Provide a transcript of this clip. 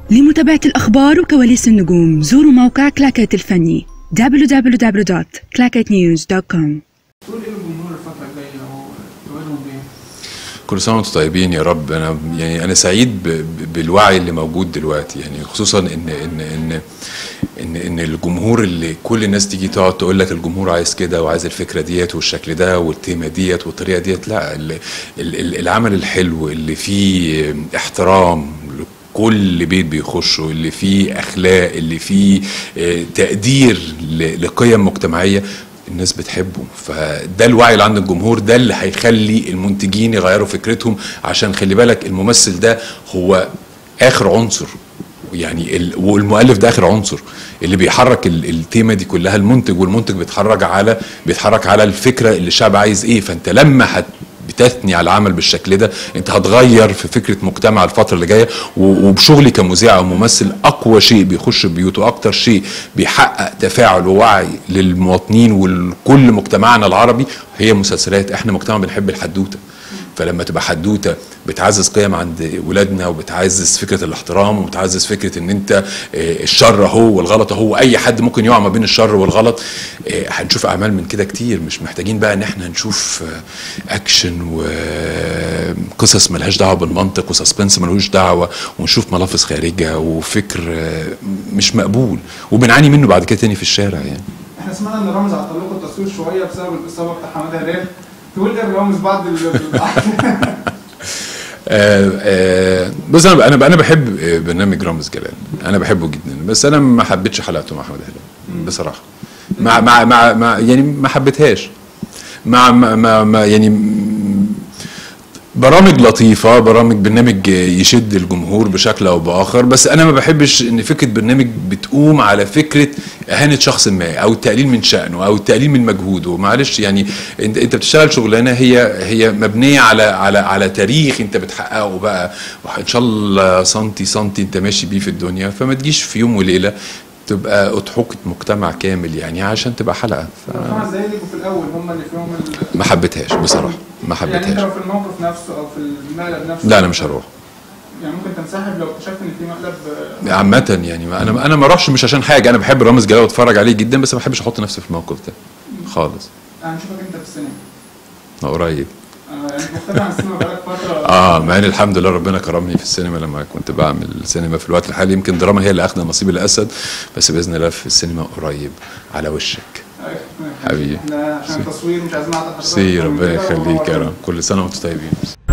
لمتابعة الأخبار وكواليس النجوم زوروا موقع كلاكيت الفني www.clacketnews.com تقول ايه للجمهور الفترة الجاية او توعدهم بيه؟ كل سنه وانتم طيبين يا رب انا يعني انا سعيد ب- ب- بالوعي اللي موجود دلوقتي يعني خصوصا ان ان ان ان ان الجمهور اللي كل الناس تيجي تقعد تقول لك الجمهور عايز كده وعايز الفكره ديت والشكل ده والتيمه ديت والطريقه ديت لا ال- ال- ال- العمل الحلو اللي فيه احترام كل بيت بيخشه اللي فيه اخلاق اللي فيه آه، تقدير ل- لقيم مجتمعيه الناس بتحبه فده الوعي اللي عند الجمهور ده اللي هيخلي المنتجين يغيروا فكرتهم عشان خلي بالك الممثل ده هو اخر عنصر يعني ال... والمؤلف ده اخر عنصر اللي بيحرك ال... التيمه دي كلها المنتج والمنتج بيتحرك على بيتحرك على الفكره اللي الشعب عايز ايه فانت لما هت بتثني على العمل بالشكل ده انت هتغير في فكره مجتمع الفتره اللي جايه و- وبشغلي كمذيع او ممثل اقوى شيء بيخش البيوت واكتر شيء بيحقق تفاعل ووعي للمواطنين ولكل مجتمعنا العربي هي مسلسلات احنا مجتمع بنحب الحدوته فلما تبقى حدوته بتعزز قيم عند ولادنا وبتعزز فكره الاحترام وبتعزز فكره ان انت آه، الشر اهو والغلط اهو اي حد ممكن يقع ما بين الشر والغلط آه، هنشوف اعمال من كده كتير مش محتاجين بقى ان احنا نشوف آه، اكشن وقصص ملهاش دعوه بالمنطق وسسبنس ملوش دعوه ونشوف ملافظ خارجه وفكر آه، مش مقبول وبنعاني منه بعد كده تاني في الشارع يعني احنا سمعنا ان رامز عطل لكم التصوير شوية بسبب الإصابة بتاع حمادة هلال تقول ايه لرامز بعد ال آه، آه، بص انا انا انا بحب آه، برنامج رامز جلال انا بحبه جدا بس انا ما حبيتش حلقته مع احمد هلال بصراحه مع مع مع, مع يعني ما حبيتهاش مع ما, ما, ما يعني م- برامج لطيفة برامج برنامج يشد الجمهور بشكل أو بآخر بس أنا ما بحبش إن فكرة برنامج بتقوم على فكرة إهانة شخص ما أو التقليل من شأنه أو التقليل من مجهوده معلش يعني أنت أنت بتشتغل شغلانة هي هي مبنية على على على تاريخ أنت بتحققه بقى إن شاء الله سنتي سنتي أنت ماشي بيه في الدنيا فما تجيش في يوم وليلة تبقى أضحوكة مجتمع كامل يعني عشان تبقى حلقة الخمس دقايق اللي في الأول هم اللي فيهم ال... ما حبيتهاش بصراحة ما يعني انت حبيتهاش لو في الموقف نفسه او في المقلب نفسه لا أنا مش هروح يعني ممكن تنسحب لو اكتشفت ان في مقلب آه، عامة يعني ما انا انا ما اروحش مش عشان حاجة انا بحب رامز جلال واتفرج عليه جدا بس ما بحبش احط نفسي في الموقف ده خالص هنشوفك انت في السينما أنا قريب آه، يعني مختلف عن السينما بقالك فترة اه مع ان الحمد لله ربنا كرمني في السينما لما كنت بعمل سينما في الوقت الحالي يمكن دراما هي اللي اخذ نصيب الاسد بس باذن الله في السينما قريب على وشك أيوة. حبيبي. احنا عشان التصوير مش عايزين نعطل حضرتك سي أكتر من ربنا كده، يخليك يا ونور. رب كل سنه وانتم طيبين